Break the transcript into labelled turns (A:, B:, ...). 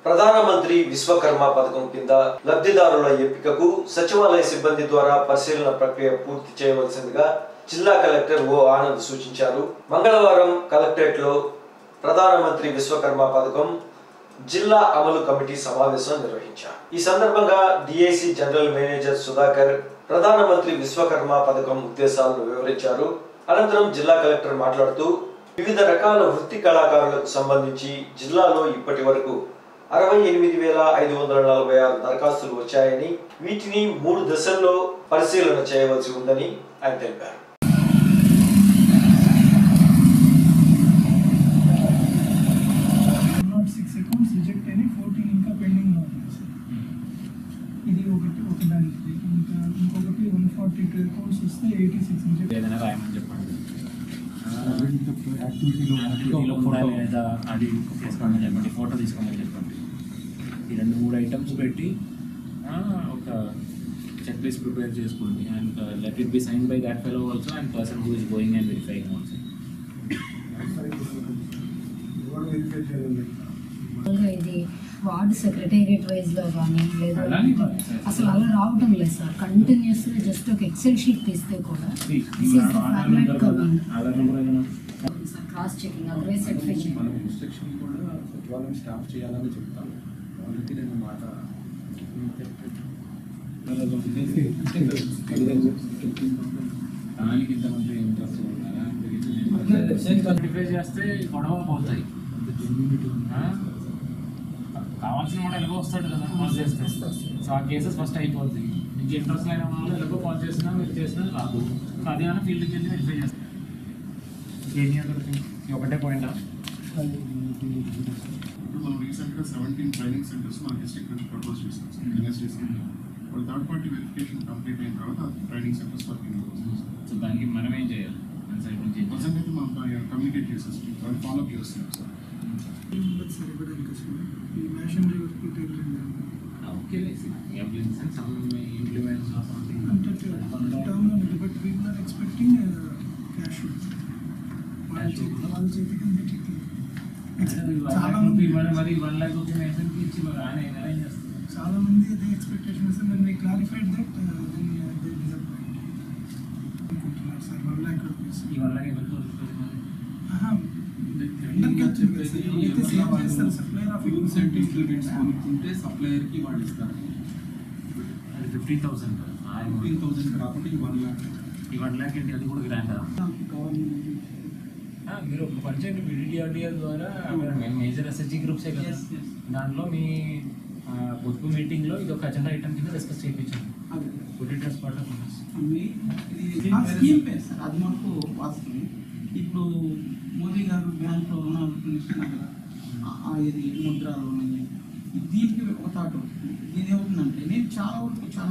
A: ప్రధానమంత్రి విశ్వకర్మ పథకం కింద లబ్ధిదారుల ఎంపికకు సచివాలయ సిబ్బంది ద్వారా పరిశీలన ప్రక్రియ పూర్తి చేయవలసిందిగా జిల్లా కలెక్టర్ ఓ ఆనంద్ సూచించారు మంగళవారం కలెక్టరేట్ లో ప్రధానమంత్రి విశ్వకర్మ పథకం జిల్లా అమలు కమిటీ సమావేశం నిర్వహించారు ఈ సందర్భంగా డిఐసి జనరల్ మేనేజర్ సుధాకర్ ప్రధానమంత్రి విశ్వకర్మ పథకం ఉద్దేశాలను వివరించారు అనంతరం జిల్లా కలెక్టర్ మాట్లాడుతూ వివిధ రకాల వృత్తి కళాకారులకు సంబంధించి జిల్లాలో ఇప్పటి వరకు అరవై ఎనిమిది వేల ఐదు వందల నలభై ఆరు దరఖాస్తులు వచ్చాయని వీటిని మూడు దశల్లో పరిశీలన చేయవలసి ఉందని ఆయన తెలిపారు
B: నాట్ సిక్స్ అకౌంట్స్ రిజెక్ట్ అయినాయి ఫోర్టీన్ ఇంకా పెండింగ్లో ఉన్నాయి సార్ ఇది ఒకటి ఒక దానికి ఇంకా ఇంకొకటి వన్ ఫార్టీ టూ అకౌంట్స్ వస్తే ఎయిటీ సిక్స్ రిజెక్ట్
C: ఏదైనా రాయమని చెప్పండి
B: యాక్టివిటీలో
C: యాక్టివిటీలో ఉందా లేదా అది తీసుకోమని చెప్పండి ఫోటో తీసుకోమని చెప్పండి ఈ రెండు మూడు ఐటమ్స్ పెట్టి ఆ, ఒక చెక్ లిస్ట్ ప్రిపేర్ చేసుకోండి and let it be sign by that fellow also and person who is going and verifying also
D: మామూలుగా ఇది వార్డు సెక్రటేరియట్ వైజ్ లో కానీ లేదా
C: అలానే ఇవ్వాలి సార్.
D: అసలు అలా రావటం లేదు సార్ కంటిన్యూస్ జస్ట్ ఒక ఎక్సెల్ షీట్ తీస్తే కూడా this is the format coming
C: Aadhaar number ఏదైనా
D: sir cross checking otherwise certify
E: మనం
D: చేయండి
E: ఇన్స్ట్రక్షన్ కూడా సచివాలయం స్టాఫ్ చేయాలని చెప్తాం వాళ్ళకి నేను మాట
C: దానికి ఇంతమంది ఇంట్రెస్ట్ ఉన్నారా వెరిఫై చేస్తే గొడవ పోతాయి ఆ? కావాల్సిన వాడు ఎలాగో వస్తాడు కదా కాల్ చేస్తే సో ఆ కేసెస్ ఫస్ట్ అయిపోతాయి మీకు ఇంట్రెస్ట్ లేని వాళ్ళు ఎలాగో కాల్ చేసినా మీరు చేసినా రాదు సో అది కానీ ఫీల్డ్కి వెళ్ళి వెరిఫై చేస్తాం ఎనీ అదర్ థింగ్ ఒకటే పాయింట్
F: ఇప్పుడు మనం రీసెంట్గా సెవెంటీన్ ట్రైనింగ్ సెంటర్స్ మన డిస్ట్రిక్ట్ నుంచి ప్రపోజ్ చేస్తాం సార్ ఎన్ఎస్డిసి వాళ్ళు థర్డ్ పార్టీ వెరిఫికేషన్ కంప్లీట్ అయిన తర్వాత ట్రైనింగ్ సెంటర్స్ వర్కింగ్
C: సో దానికి మనం ఏం చేయాలి మన సైడ్ నుంచి ఏం చేయాలి?
F: ప్రజెంట్ అయితే మనం కమ్యూనికేట్ చేసేస్తాం వాళ్ళు ఫాలో అప్ చేస్తున్నాం సార్
B: సరిపడాలి కదా ఈ machinery work tailoring
C: okay implements and some implements or something
B: అంటే టర్మ్ ఉంది but we are expecting cash వాళ్ళ చేతికి వాళ్ళ చేతికి చాలా మంది
C: మరి వన్ లాక్ రూపీ మెన్షన్కి ఇచ్చి మరి ఆయన ఏం అరేంజ్ చేస్తారు
B: చాలా మంది అదే ఎక్స్పెక్టేషన్ ఇస్తే then we clarified that then they disappoint అనుకుంటున్నారు సార్ వన్ ల్యాక్ రూపీస్
C: ఈ వన్ లాక్ ఎవరికి వస్తుంది మరి
B: టెండర్కి వచ్చింది కదా సార్ ఎవరైతే సేవ్ చేస్తారు సప్లైర్ ఆఫ్
E: ఇన్సెంటివ్ లిమిట్స్ కొనుక్కుంటే సప్లయర్కి వాడు ఇస్తారు
C: అది ఫిఫ్టీన్ థౌసండ్
E: ఫిఫ్టీన్ థౌసండ్ కాకుండా ఈ వన్ ల్యాక్
C: ఈ వన్ లాక్ ఏంటి అది కూడా గ్రాంటా
B: గవర్నమెంట్
C: మీరు ఒక పని చేయండి బీడీఆర్డీఆర్ ద్వారా మేజర్ ఎస్ఎస్జి గ్రూప్సే కదా
B: Yes, yes.
C: దాంట్లో మీ ఆ, పొదుపు మీటింగ్లో ఇది ఒక అజెండా ఐటమ్ కింద డిస్కస్ చేయించండి
G: అదే
C: ఫుడ్ ఇటర్స్ పార్ట్ ఆఫ్
G: అమ్మి ఇది ఆ స్కీమ్ పేరు సార్ అది మనకు వాస్తవం ఇప్పుడు మోదీ గారు బ్యాంక్లో రుణాలు ఇస్తున్నారు కదా ఆ- ఆ ఇది ముద్ర లోన్ అని దీనికి ఒక థాట్ దీని ఏమవుతుందంటే నేను చాలా వరకు చాలా